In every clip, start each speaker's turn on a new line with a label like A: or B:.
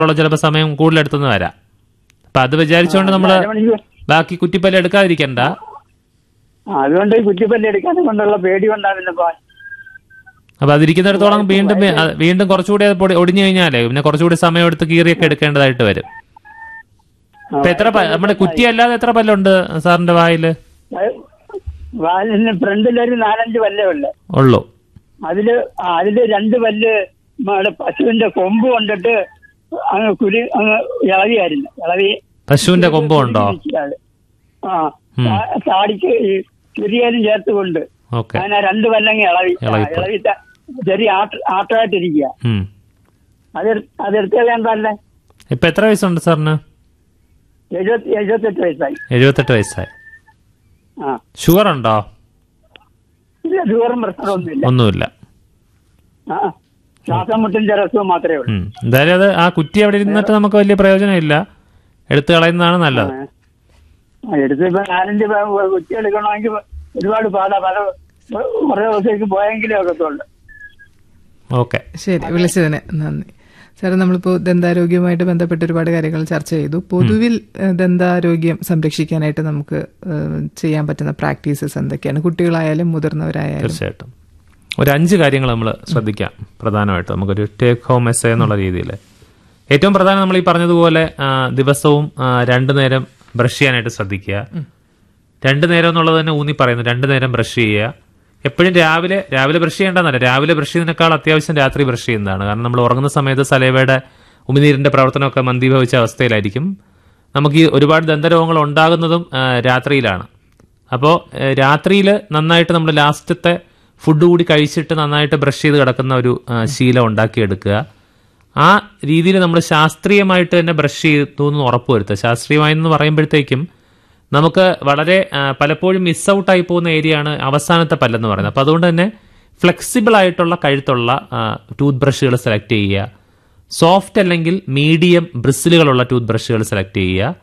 A: ഉള്ള ചിലപ്പോൾ സമയം കൂടുതലെടുത്തെന്ന് വരാം അപ്പൊ അത് വിചാരിച്ചുകൊണ്ട് നമ്മൾ
B: അരമണിക്കൂർ
A: ബാക്കി കുറ്റിപ്പല്ല് എടുക്കാതിരിക്കണ്ട
B: ആ, അതുകൊണ്ട് ഈ കുറ്റിപ്പല്ല് എടുക്കാനെ കൊണ്ടുള്ള പേടി കൊണ്ടാണ് പിന്നെ പോകാൻ
A: അപ്പൊ അതിരിക്കുന്നിടത്തോളം വീണ്ടും വേ- അത് വീണ്ടും കുറച്ചുകൂടി അത് പൊടി- ഒടിഞ്ഞു കഴിഞ്ഞാലേ പിന്നെ കുറച്ചുകൂടി സമയം എടുത്ത് കീറിയൊക്കെ എടുക്കേണ്ടതായിട്ട് വരും ഇപ്പൊ എത്ര പ- നമ്മുടെ കുറ്റി അല്ലാതെ എത്ര പല്ലുണ്ട് സാറിന്റെ വായില്
B: വാലിന് ഫ്രണ്ടിലൊരു നാലഞ്ച് പല്ലേ ഉള്ളു
A: ഉള്ളൂ
B: അതില് ആ, അതില് രണ്ട് പല്ല് നമ്മുടെ പശുവിന്റെ കൊമ്പ് കൊണ്ടിട്ട് അങ്ങ് കുരി അങ്ങ് ഇളവിയായിരുന്നു ഇളവി
A: പശുവിന്റെ കൊമ്പ് ഉണ്ടോ
B: ഇരിക്കുകയാണ്. ആ താ- താടിക്ക് ഈ ചുരിയാനും ചേർത്ത് കൊണ്ട്
A: ഓക്കെ
B: അങ്ങനെ രണ്ട് പല്ലങ്ങ് ഇളവി ആ,
A: ഇളവിപ്പോയി.
B: ഇളവി ത- ചെറിയ ആട്ട ആട്ടമായിട്ടിരിക്കുക
A: ഉം
B: അത് അതെടുത്ത് കളയാൻ പാടില്ലേ
A: ഇപ്പൊ എത്ര വയസ്സുണ്ട് സാറിന്
B: എഴുപത്തി എഴുപത്തെട്ട് വയസ്സായി
A: എഴുപത്തെട്ട് വയസ്സായി
B: ആ
A: ഷുഗർ ഉണ്ടോ
B: ഇല്ല ഷുഗറും പ്രശ്നമൊന്നുമില്ല
A: ഒന്നുമില്ല
B: ആ ശ്വാസം മുട്ടിന്റെ രസവും മാത്രമേ ഉള്ളൂ
A: ഉം. എന്തായാലും അത് ആ കുറ്റി അവിടെ ഇരുന്നിട്ട് നമുക്ക് വലിയ പ്രയോജനമില്ല എടുത്തു കളയുന്നതാണ് നല്ലത്
B: ആ, എടുത്ത് ഇപ്പൊ നാലഞ്ച് പ- കുറ്റി എടുക്കണമെങ്കിൽ ഒരുപാട് പാടാ പല കുറെ ദിവസത്തേക്ക് പോയെങ്കിലേ ഒക്കത്തുള്ളൂ
A: ഓക്കെ
C: ശരി വിളിച്ചതിന് നന്ദി സാറേ നമ്മളിപ്പോൾ ദന്താരോഗ്യവുമായിട്ട് ബന്ധപ്പെട്ട് ഒരുപാട് കാര്യങ്ങൾ ചർച്ച ചെയ്തു പൊതുവിൽ ഏഹ്, ദന്താരോഗ്യം സംരക്ഷിക്കാനായിട്ട് നമുക്ക് ഏഹ്, ചെയ്യാൻ പറ്റുന്ന പ്രാക്ടീസസ് എന്തൊക്കെയാണ് കുട്ടികളായാലും മുതിർന്നവരായാലും
A: തീർച്ചയായിട്ടും ഒരു അഞ്ച് കാര്യങ്ങൾ നമ്മൾ ശ്രദ്ധിക്കാം പ്രധാനമായിട്ട് നമുക്കൊരു ടേക്ക് ഹോം എസ് എന്നുള്ള രീതിയിൽ ഏറ്റവും പ്രധാനം നമ്മൾ ഈ പറഞ്ഞതുപോലെ ആ, ദിവസവും ആ, രണ്ടു നേരം ബ്രഷ് ചെയ്യാനായിട്ട് ശ്രദ്ധിക്കുക രണ്ടു നേരം എന്നുള്ളത് തന്നെ ഊന്നി പറയുന്നു രണ്ടു നേരം ബ്രഷ് ചെയ്യുക എപ്പോഴും രാവിലെ രാവിലെ ബ്രഷ് ചെയ്യേണ്ടതല്ല രാവിലെ ബ്രഷ് ചെയ്യുന്നതിനേക്കാൾ അത്യാവശ്യം രാത്രി ബ്രഷ് ചെയ്യുന്നതാണ് കാരണം നമ്മൾ ഉറങ്ങുന്ന സമയത്ത് സലേവയുടെ ഉമിനീരിന്റെ പ്രവർത്തനമൊക്കെ മന്ദീഭവിച്ച അവസ്ഥയിലായിരിക്കും നമുക്ക് ഈ ഒരുപാട് ദന്തരോഗങ്ങൾ ഉണ്ടാകുന്നതും ആ, രാത്രിയിലാണ് അപ്പോൾ രാത്രിയിൽ നന്നായിട്ട് നമ്മൾ ലാസ്റ്റത്തെ ഫുഡ് കൂടി കഴിച്ചിട്ട് നന്നായിട്ട് ബ്രഷ് ചെയ്ത് കിടക്കുന്ന ഒരു ആ, ശീലം ഉണ്ടാക്കിയെടുക്കുക ആ രീതിയിൽ നമ്മൾ ശാസ്ത്രീയമായിട്ട് തന്നെ ബ്രഷ് ചെയ്തു എന്ന് ഉറപ്പുവരുത്തുക ശാസ്ത്രീയമായി എന്ന് പറയുമ്പോഴത്തേക്കും നമുക്ക് വളരെ ആ, പലപ്പോഴും മിസ് ഔട്ടായി പോകുന്ന ഏരിയയാണ് അവസാനത്തെ പല്ലെന്ന് പറയുന്നത് അപ്പോൾ അതുകൊണ്ട് തന്നെ ഫ്ലെക്സിബിൾ ആയിട്ടുള്ള കഴുത്തുള്ള ടൂത്ത് ബ്രഷുകൾ സെലക്ട് ചെയ്യുക സോഫ്റ്റ് അല്ലെങ്കിൽ മീഡിയം ബ്രിസിലുകളുള്ള ടൂത്ത് ബ്രഷുകൾ സെലക്ട് ചെയ്യുക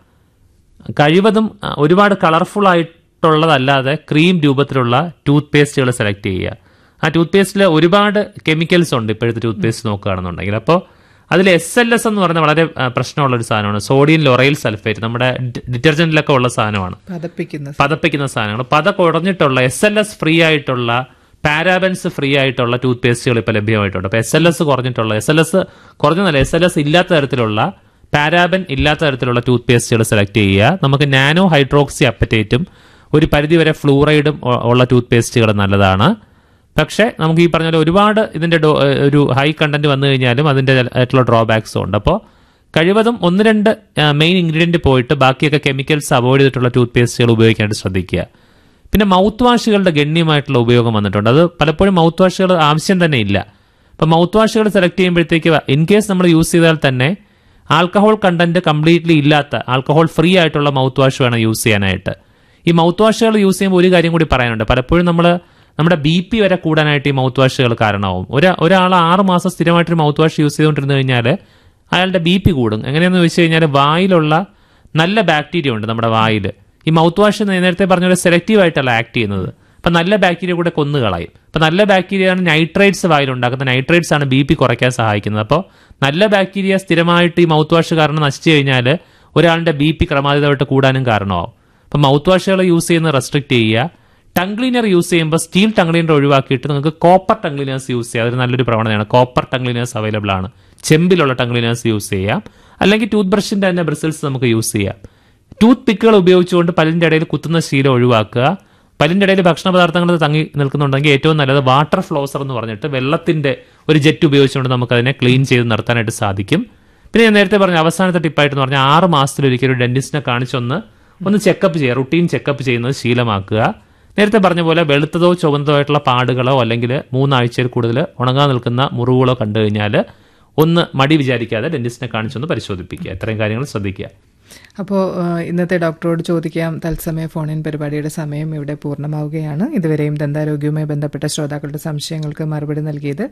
A: കഴിവതും ആ, ഒരുപാട് കളർഫുൾ ആയിട്ടുള്ളതല്ലാതെ ക്രീം രൂപത്തിലുള്ള ടൂത്ത് പേസ്റ്റുകൾ സെലക്ട് ചെയ്യുക ആ ടൂത്ത് പേസ്റ്റിൽ ഒരുപാട് കെമിക്കൽസ് ഉണ്ട് ഇപ്പോഴത്തെ ടൂത്ത് പേസ്റ്റ് നോക്കുകയാണെന്നുണ്ടെങ്കിൽ അപ്പോൾ അതിൽ എസ് എൽ എസ് എന്ന് പറയുന്ന വളരെ ആ, പ്രശ്നമുള്ള ഒരു സാധനമാണ് സോഡിയം ലൊറൈൽ സൾഫേറ്റ് നമ്മുടെ ഡിറ്റർജന്റിലൊക്കെ ഉള്ള സാധനമാണ്
C: പതപ്പിക്കുന്ന
A: പതപ്പിക്കുന്ന സാധനങ്ങൾ പത കുറഞ്ഞിട്ടുള്ള എസ് എൽ എസ് ഫ്രീ ആയിട്ടുള്ള പാരാബൻസ് ഫ്രീ ആയിട്ടുള്ള ടൂത്ത് പേസ്റ്റുകൾ ഇപ്പോൾ ലഭ്യമായിട്ടുണ്ട് അപ്പോൾ എസ് എൽ എസ് കുറഞ്ഞിട്ടുള്ള എസ് എൽ എസ് കുറഞ്ഞതല്ല എസ് എൽ എസ് ഇല്ലാത്ത തരത്തിലുള്ള പാരാബൻ ഇല്ലാത്ത തരത്തിലുള്ള ടൂത്ത് പേസ്റ്റുകൾ സെലക്ട് ചെയ്യുക നമുക്ക് നാനോ ഹൈഡ്രോക്സി അപ്പറ്റേറ്റും ഒരു പരിധിവരെ ഫ്ലൂറൈഡും ഉ- ഉള്ള ടൂത്ത് പേസ്റ്റുകൾ നല്ലതാണ് പക്ഷേ നമുക്ക് ഈ പറഞ്ഞ പോലെ ഒരുപാട് ഇതിന്റെ ഡോ- ഏഹ് ഒരു ഹൈ കണ്ടന്റ് വന്നു കഴിഞ്ഞാലും അതിന്റെ ആയിട്ടുള്ള ഡ്രോബാക്സും ഉണ്ട് അപ്പോൾ കഴിവതും ഒന്ന് രണ്ട് മെയിൻ ഇൻഗ്രീഡിയന്റ് പോയിട്ട് ബാക്കിയൊക്കെ കെമിക്കൽസ് അവോയ്ഡ് ചെയ്തിട്ടുള്ള ടൂത്ത് പേസ്റ്റുകൾ ഉപയോഗിക്കാനായിട്ട് ശ്രദ്ധിക്കുക പിന്നെ മൗത്ത് വാഷുകളുടെ ഗണ്യമായിട്ടുള്ള ഉപയോഗം വന്നിട്ടുണ്ട് അത് പലപ്പോഴും മൗത്ത് വാഷുകൾ ആവശ്യം തന്നെ ഇല്ല അപ്പം മൗത്ത് വാഷുകൾ സെലക്ട് ചെയ്യുമ്പോഴത്തേക്ക് ഇൻ കേസ് നമ്മൾ യൂസ് ചെയ്താൽ തന്നെ ആൽക്കഹോൾ കണ്ടന്റ് കംപ്ലീറ്റ്ലി ഇല്ലാത്ത ആൽക്കഹോൾ ഫ്രീ ആയിട്ടുള്ള മൗത്ത് വാഷ് വേണം യൂസ് ചെയ്യാനായിട്ട് ഈ മൗത്ത് വാഷുകൾ യൂസ് ചെയ്യുമ്പോൾ ഒരു കാര്യം കൂടി പറയാനുണ്ട് പലപ്പോഴും നമ്മൾ നമ്മുടെ ബി പി വരെ കൂടാനായിട്ട് ഈ മൗത്ത് വാഷുകൾ കാരണമാവും ഒരു ഒരാൾ ആറ് മാസം സ്ഥിരമായിട്ടൊരു മൗത്ത് വാഷ് യൂസ് ചെയ്തുകൊണ്ടിരുന്നു കഴിഞ്ഞാൽ അയാളുടെ ബി പി കൂടും എങ്ങനെയാണെന്ന് ചോദിച്ചു കഴിഞ്ഞാൽ വായിലുള്ള നല്ല ബാക്ടീരിയ ഉണ്ട് നമ്മുടെ വായിൽ ഈ മൗത്ത് വാഷ് നേരത്തെ പറഞ്ഞ പോലെ സെലക്റ്റീവ് ആയിട്ടല്ല ആക്ട് ചെയ്യുന്നത് അപ്പൊ നല്ല ബാക്ടീരിയ കൂടെ കൊന്നു കളയും അപ്പൊ നല്ല ബാക്ടീരിയയാണ് നൈട്രേറ്റ്സ് വായിലുണ്ടാക്കുന്ന നൈട്രേറ്റ്സ് ആണ് ബി പി കുറയ്ക്കാൻ സഹായിക്കുന്നത് അപ്പോൾ നല്ല ബാക്ടീരിയ സ്ഥിരമായിട്ട് ഈ മൗത്ത് വാഷ് കാരണം നശിച്ചു കഴിഞ്ഞാൽ ഒരാളുടെ ബി പി ക്രമാതീതമായിട്ട് കൂടാനും കാരണമാവും അപ്പൊ മൗത്ത് വാഷുകൾ യൂസ് ചെയ്യുന്നത് റെസ്ട്രിക്ട് ചെയ്യുക ടങ് ക്ലീനർ യൂസ് ചെയ്യുമ്പോൾ സ്റ്റീൽ ടങ് ക്ലീനർ ഒഴിവാക്കിയിട്ട് നിങ്ങൾക്ക് കോപ്പർ ടങ് ക്ലീനേഴ്സ് യൂസ് ചെയ്യാം അതൊരു നല്ലൊരു പ്രവണതയാണ് കോപ്പർ ടങ് ക്ലീനേഴ്സ് അവൈലബിൾ ആണ് ചെമ്പിലുള്ള ടങ് ക്ലീനേഴ്സ് യൂസ് ചെയ്യാം അല്ലെങ്കിൽ ടൂത്ത് ബ്രഷിന്റെ തന്നെ ബ്രിസിൽസ് നമുക്ക് യൂസ് ചെയ്യാം ടൂത്ത് പിക്കുകൾ ഉപയോഗിച്ചുകൊണ്ട് പല്ലിന്റെ ഇടയിൽ കുത്തുന്ന ശീലം ഒഴിവാക്കുക പല്ലിന്റെ ഇടയിൽ ഭക്ഷണ പദാർത്ഥങ്ങൾ തങ്ങി നിൽക്കുന്നുണ്ടെങ്കിൽ ഏറ്റവും നല്ലത് വാട്ടർ ഫ്ലോസർ എന്ന് പറഞ്ഞിട്ട് വെള്ളത്തിന്റെ ഒരു ജെറ്റ് ഉപയോഗിച്ചുകൊണ്ട് നമുക്ക് അതിനെ ക്ലീൻ ചെയ്ത് നിർത്താനായിട്ട് സാധിക്കും പിന്നെ ഞാൻ നേരത്തെ പറഞ്ഞ അവസാനത്തെ ടിപ്പായിട്ട് എന്ന് പറഞ്ഞാൽ ആറ് മാസത്തിലൊരിക്കൽ ഒരു ഡെന്റിസ്റ്റിനെ കാണിച്ചൊന്ന് ഒന്ന് ചെക്കപ്പ് ചെയ്യുക റുട്ടീൻ ചെക്കപ്പ് ചെയ്യുന്നത് ശീലമാക്കുക നേരത്തെ പറഞ്ഞ പോലെ വെളുത്തതോ ചുവന്നതോ ആയിട്ടുള്ള പാടുകളോ അല്ലെങ്കിൽ മൂന്നാഴ്ചയിൽ കൂടുതൽ ഉണങ്ങാൻ നിൽക്കുന്ന മുറിവുകളോ കണ്ടു കഴിഞ്ഞാൽ ഒന്ന് മടി വിചാരിക്കാതെ ഡെന്റിസ്റ്റിനെ കാണിച്ചൊന്ന് പരിശോധിപ്പിക്കുക ഇത്രയും കാര്യങ്ങൾ ശ്രദ്ധിക്കുക
C: അപ്പോൾ ഇന്നത്തെ ഡോക്ടറോട് ചോദിക്കാം തത്സമയ ഫോണിൻ പരിപാടിയുടെ സമയം ഇവിടെ പൂർണ്ണമാവുകയാണ് ഇതുവരെയും ദന്താരോഗ്യവുമായി ബന്ധപ്പെട്ട ശ്രോതാക്കളുടെ സംശയങ്ങൾക്ക് മറുപടി നൽകിയത്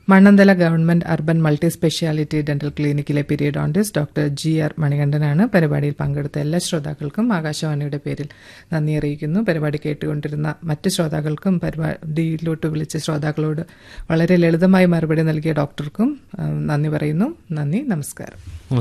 C: Mannanthala government urban multi speciality dental ക്ലിനിക്കിലെ പീരിയഡോണ്ടിസ്റ്റ് ഡോക്ടർ ജി ആർ മണികണ്ഠനാണ് പരിപാടിയിൽ പങ്കെടുത്ത എല്ലാ ശ്രോതാക്കൾക്കും ആകാശവാണിയുടെ പേരിൽ നന്ദി അറിയിക്കുന്നു പരിപാടി കേട്ടുകൊണ്ടിരുന്ന മറ്റ് ശ്രോതാക്കൾക്കും പരിപാടിയിലോട്ട് വിളിച്ച ശ്രോതാക്കളോട് വളരെ ലളിതമായി മറുപടി നൽകിയ ഡോക്ടർക്കും ആ, നന്ദി പറയുന്നു നന്ദി നമസ്കാരം